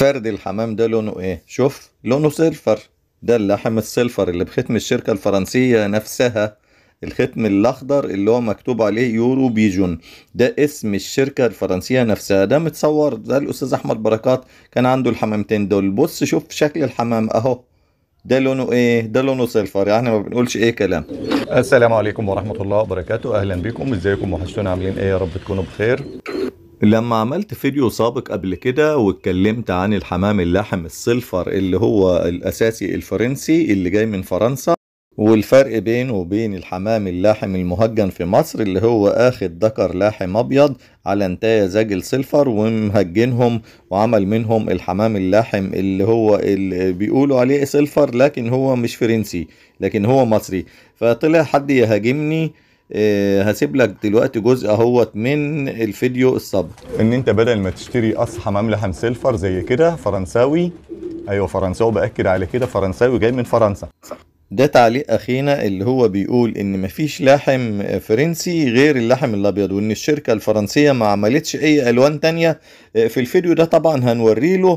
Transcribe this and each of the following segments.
فرد الحمام ده لونه ايه شوف لونه سيلفر ده اللحم السيلفر اللي بختم الشركة الفرنسية نفسها الختم الاخضر اللي هو مكتوب عليه يورو بيجون ده اسم الشركة الفرنسية نفسها ده متصور ده الاستاذ احمد بركات كان عنده الحمامتين دول بص شوف شكل الحمام اهو ده لونه ايه ده لونه سيلفر يعني ما بنقولش ايه كلام السلام عليكم ورحمة الله وبركاته أهلا بكم ازيكم وحشتونا عاملين ايه يا رب تكونوا بخير لما عملت فيديو سابق قبل كده واتكلمت عن الحمام اللاحم السيلفر اللي هو الأساسي الفرنسي اللي جاي من فرنسا والفرق بينه وبين الحمام اللاحم المهجن في مصر اللي هو اخد ذكر لاحم ابيض على انتايا زاجل سيلفر ومهجنهم وعمل منهم الحمام اللاحم اللي هو اللي بيقولوا عليه سيلفر لكن هو مش فرنسي لكن هو مصري فطلع حد يهاجمني آه، هسيب لك دلوقتي جزء اهوت من الفيديو السابق ان انت بدل ما تشتري قص حمام لحم سيلفر زي كده فرنساوي ايوه فرنساوي باكد على كده فرنساوي جاي من فرنسا ده تعليق اخينا اللي هو بيقول ان مفيش لحم فرنسي غير اللحم الابيض وان الشركة الفرنسية ما عملتش اي الوان تانية في الفيديو ده طبعا هنوري له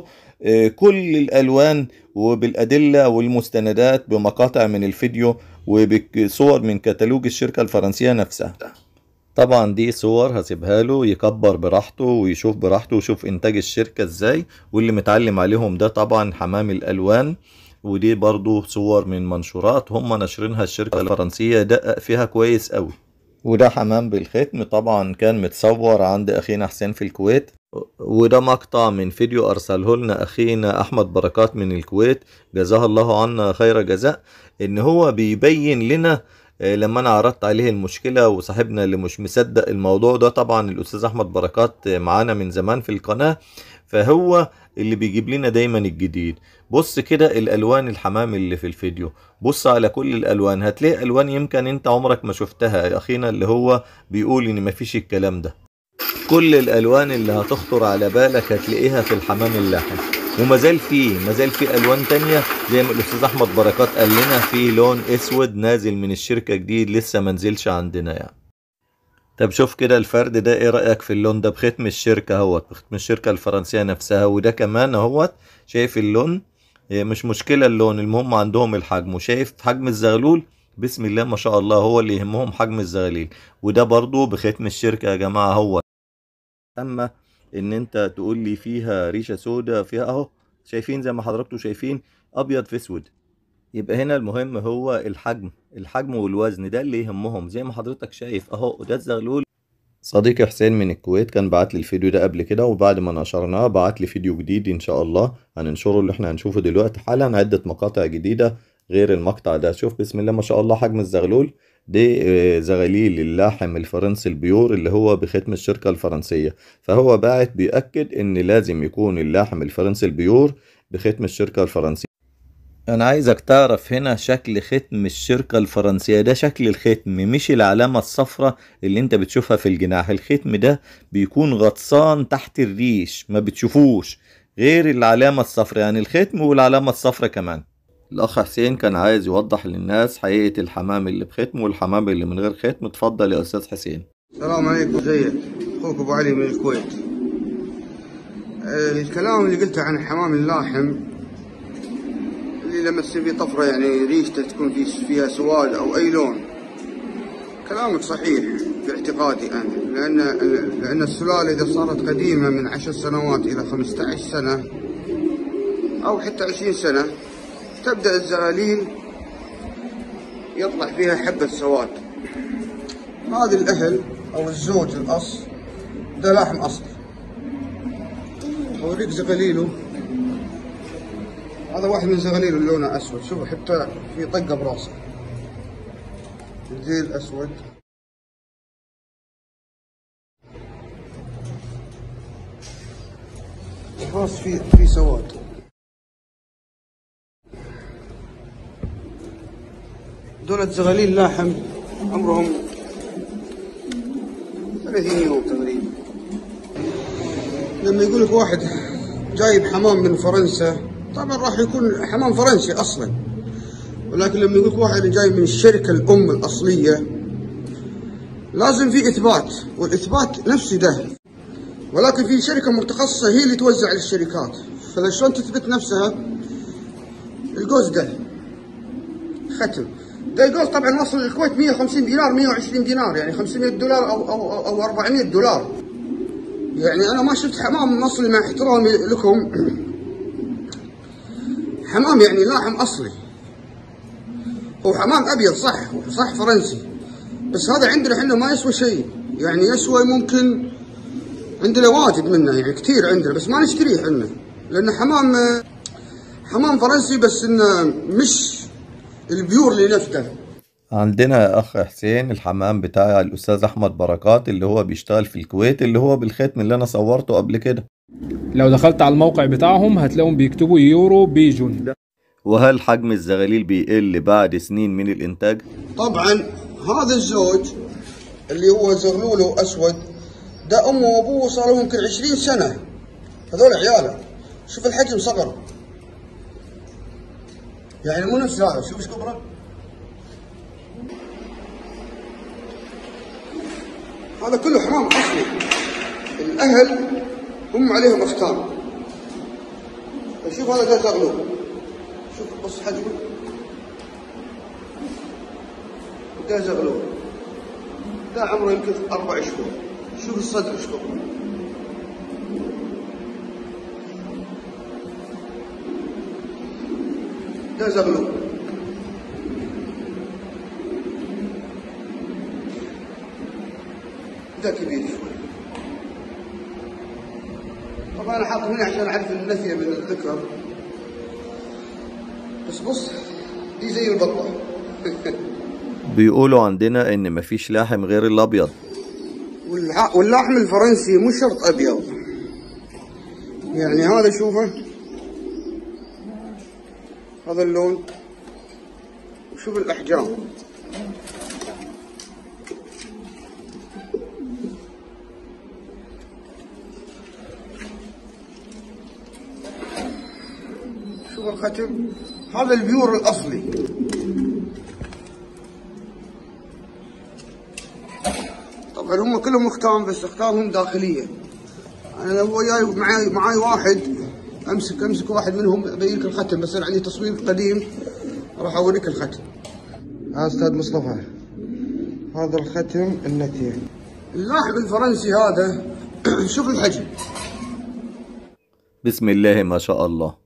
كل الالوان وبالادلة والمستندات بمقاطع من الفيديو وبصور من كتالوج الشركة الفرنسية نفسها طبعا دي صور هسيبها له يكبر براحته ويشوف براحته ويشوف انتاج الشركة ازاي واللي متعلم عليهم ده طبعا حمام الالوان ودي برضو صور من منشورات هم نشرينها الشركة الفرنسية دقق فيها كويس قوي وده حمام بالختم طبعا كان متصور عند اخينا حسين في الكويت وده مقطع من فيديو ارسله لنا اخينا احمد بركات من الكويت جزاه الله عنا خير جزاء ان هو بيبين لنا لما انا عرضت عليه المشكله وصاحبنا اللي مش مصدق الموضوع ده طبعا الاستاذ احمد بركات معانا من زمان في القناه فهو اللي بيجيب لنا دايما الجديد بص كده الالوان الحمام اللي في الفيديو بص على كل الالوان هتلاقي الوان يمكن انت عمرك ما شفتها اخينا اللي هو بيقول ان مفيش الكلام ده كل الالوان اللي هتخطر على بالك هتلاقيها في الحمام اللحم وما زال فيه ما زال في الوان تانية زي ما الاستاذ احمد بركات قال لنا في لون اسود نازل من الشركه جديد لسه ما نزلش عندنا يعني طب شوف كده الفرد ده ايه رأيك في اللون ده بختم الشركة اهوت بختم الشركة الفرنسية نفسها وده كمان اهوت شايف اللون إيه مش مشكلة اللون المهم عندهم الحجم وشايف حجم الزغلول بسم الله ما شاء الله هو اللي يهمهم حجم الزغاليل وده برضو بختم الشركة يا جماعة هو اما ان انت تقول لي فيها ريشة سودة فيها اهو شايفين زي ما حضراتكم شايفين ابيض في اسود يبقى هنا المهم هو الحجم الحجم والوزن ده اللي يهمهم زي ما حضرتك شايف اهو ده الزغلول صديقي حسين من الكويت كان بعت لي الفيديو ده قبل كده وبعد ما نشرناه بعت لي فيديو جديد ان شاء الله هننشره اللي احنا هنشوفه دلوقتي حالا عدة مقاطع جديدة غير المقطع ده شوف بسم الله ما شاء الله حجم الزغلول دي زغاليل اللحم الفرنسي البيور اللي هو بختم الشركة الفرنسية فهو باعت بيأكد ان لازم يكون اللحم الفرنسي البيور بختم الشركة الفرنسية انا عايزك تعرف هنا شكل ختم الشركة الفرنسية ده شكل الختم مش العلامة الصفراء اللي انت بتشوفها في الجناح الختم ده بيكون غطسان تحت الريش ما بتشوفوش غير العلامة الصفراء يعني الختم والعلامة الصفراء كمان الاخ حسين كان عايز يوضح للناس حقيقة الحمام اللي بختم والحمام اللي من غير ختم اتفضل يا استاذ حسين السلام عليكم زيك اخوك ابو علي من الكويت الكلام اللي قلته عن الحمام اللاحم اللي لما تصير فيه طفرة يعني ريشته تكون في فيها سواد أو أي لون كلامك صحيح في اعتقادي أنا لأن لأن السلالة إذا صارت قديمة من عشر سنوات إلى خمسة عشر سنة أو حتى عشرين سنة تبدأ الزغاليل يطلع فيها حبة سواد هذا الأهل أو الزوج الأصل ده لحم أصلي أوريك زغاليله هذا واحد من زغاليل لونه اسود شوف حتى في طقه براسه الزي الاسود الراس في في سواد دولة زغاليل لاحم عمرهم 30 يوم تقريبا لما يقول لك واحد جايب حمام من فرنسا طبعا راح يكون حمام فرنسي اصلا ولكن لما يقول واحد جاي من الشركه الام الاصليه لازم في اثبات والاثبات نفسه ده ولكن في شركه متخصصه هي اللي توزع للشركات فشلون تثبت نفسها الجوز ده ختم ده الجوز طبعا وصل الكويت 150 دينار 120 دينار يعني 500 دولار او او او 400 دولار يعني انا ما شفت حمام مصري مع احترامي لكم حمام يعني لاحم اصلي هو حمام ابيض صح صح فرنسي بس هذا عندنا احنا ما يسوى شيء يعني يسوى ممكن عندنا واجد منه يعني كثير عندنا بس ما نشتريه احنا لانه حمام حمام فرنسي بس انه مش البيور اللي نفته عندنا يا اخ حسين الحمام بتاع الاستاذ احمد بركات اللي هو بيشتغل في الكويت اللي هو بالختم اللي انا صورته قبل كده لو دخلت على الموقع بتاعهم هتلاقيهم بيكتبوا يورو بيجون وهل حجم الزغاليل بيقل بعد سنين من الانتاج طبعا هذا الزوج اللي هو زغلوله اسود ده امه وابوه صاروا يمكن 20 سنه هذول عياله شوف الحجم صغر يعني مو نفس هذا شوف ايش كبره هذا كله حمام اصلي الاهل هم عليهم اختار شوف هذا ده زغلول شوف بص حجمه ده زغلول ده عمره يمكن اربع شهور شوف الصدر ايش كبره ده زغلول ده كبير شوي طبعا انا حاط هنا عشان اعرف النثيه من الذكر بس بص دي زي البطه بيقولوا عندنا ان مفيش لاحم غير الابيض والع- واللحم الفرنسي مو شرط ابيض يعني هذا شوفه هذا اللون شوف الاحجام شوف الختم هذا البيور الاصلي طبعا هم كلهم اختام بس اختامهم داخليه انا لو وياي معاي معاي واحد امسك امسك واحد منهم ابين لك الختم بس انا عندي تصوير قديم راح اوريك الختم ها استاذ مصطفى هذا الختم النتيه اللاعب الفرنسي هذا شوف الحجم بسم الله ما شاء الله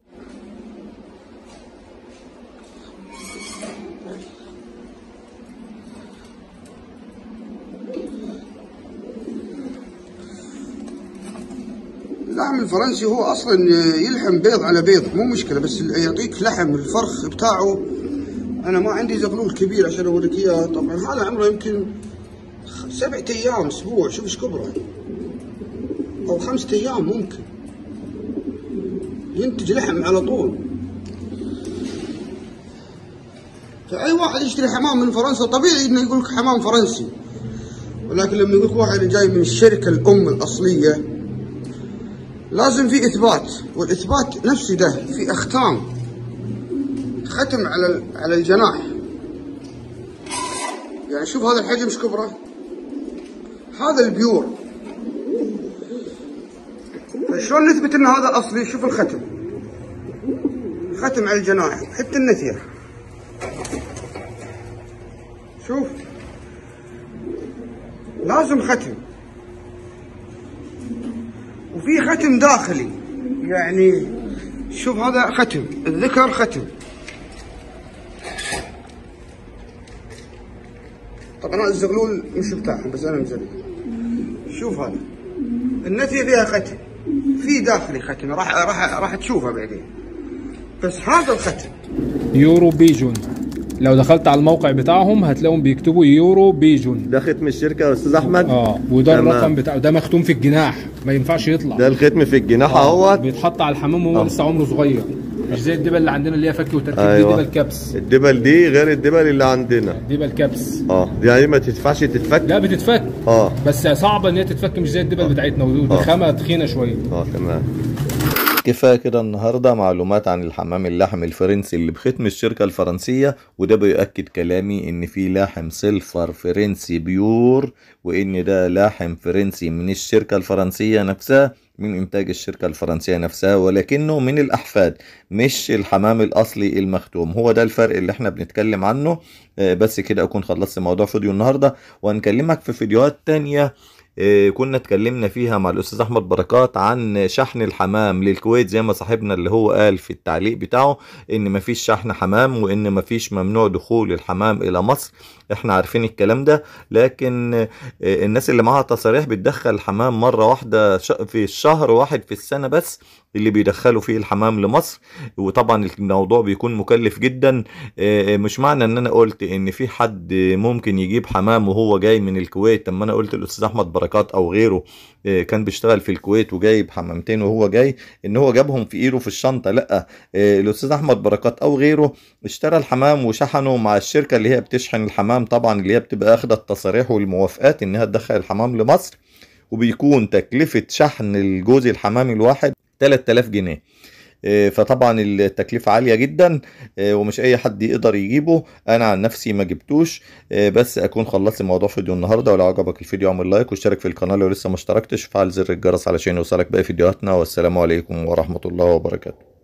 اللحم الفرنسي هو اصلا يلحم بيض على بيض مو مشكله بس يعطيك لحم الفرخ بتاعه انا ما عندي زغلول كبير عشان اوريك اياه طبعا هذا عمره يمكن سبعة ايام اسبوع شوف ايش كبره او خمسة ايام ممكن ينتج لحم على طول فاي واحد يشتري حمام من فرنسا طبيعي انه يقول لك حمام فرنسي ولكن لما يقول لك واحد جاي من الشركه الام الاصليه لازم في اثبات والاثبات نفسه ده في اختام ختم على ال- على الجناح يعني شوف هذا الحجم ايش كبره هذا البيور فشلون نثبت ان هذا اصلي شوف الختم ختم على الجناح حتى النثيه شوف لازم ختم وفي ختم داخلي يعني شوف هذا ختم الذكر ختم طبعا هذا الزغلول مش بتاعهم بس انا مزلي شوف هذا النتيه فيها ختم في داخلي ختم راح راح راح تشوفها بعدين بس هذا الختم يورو بيجون لو دخلت على الموقع بتاعهم هتلاقيهم بيكتبوا يورو بيجون ده ختم الشركة يا أستاذ أحمد اه وده تمام. الرقم بتاعه ده مختوم في الجناح ما ينفعش يطلع ده الختم في الجناح اهوت بيتحط على الحمام وهو آه. لسه عمره صغير مش زي الدبل اللي عندنا اللي هي فك وتركيب أيوة. دي دبل كبس الدبل دي غير الدبل اللي عندنا دبل كبس اه دي يعني ما تدفعش تتفك لا بتتفك اه بس صعبه ان هي تتفك مش زي الدبل بتاعتنا ودي آه. خامه تخينه شويه اه تمام كفايه كده النهارده معلومات عن الحمام اللحم الفرنسي اللي بختم الشركه الفرنسيه وده بيؤكد كلامي ان في لاحم سيلفر فرنسي بيور وان ده لاحم فرنسي من الشركه الفرنسيه نفسها من إنتاج الشركة الفرنسية نفسها ولكنه من الأحفاد مش الحمام الأصلي المختوم هو ده الفرق اللي احنا بنتكلم عنه آه، بس كده أكون خلصت موضوع فيديو النهاردة وهنكلمك في فيديوهات تانية آه، كنا اتكلمنا فيها مع الأستاذ أحمد بركات عن شحن الحمام للكويت زي ما صاحبنا اللي هو قال في التعليق بتاعه إن مفيش شحن حمام وإن مفيش ممنوع دخول الحمام إلى مصر احنا عارفين الكلام ده لكن آه، الناس اللي معاها تصاريح بتدخل الحمام مرة واحدة ش- في الشهر واحد في السنة بس اللي بيدخلوا فيه الحمام لمصر وطبعا الموضوع بيكون مكلف جدا آه، مش معنى ان انا قلت ان في حد ممكن يجيب حمام وهو جاي من الكويت لما انا قلت الاستاذ احمد بركات او غيره آه، كان بيشتغل في الكويت وجايب حمامتين وهو جاي ان هو جابهم في ايده في الشنطه لا آه، الاستاذ احمد بركات او غيره اشترى الحمام وشحنه مع الشركه اللي هي بتشحن الحمام طبعا اللي هي بتبقى اخده التصاريح والموافقات انها تدخل الحمام لمصر وبيكون تكلفه شحن الجوز الحمام الواحد 3000 جنيه آه، فطبعا التكلفة عالية جدا آه، ومش اي حد يقدر يجيبه انا عن نفسي ما جبتوش آه، بس اكون خلصت موضوع فيديو النهارده ولو عجبك الفيديو اعمل لايك واشترك في القناه لو لسه ما اشتركتش وفعل زر الجرس علشان يوصلك باقي فيديوهاتنا والسلام عليكم ورحمة الله وبركاته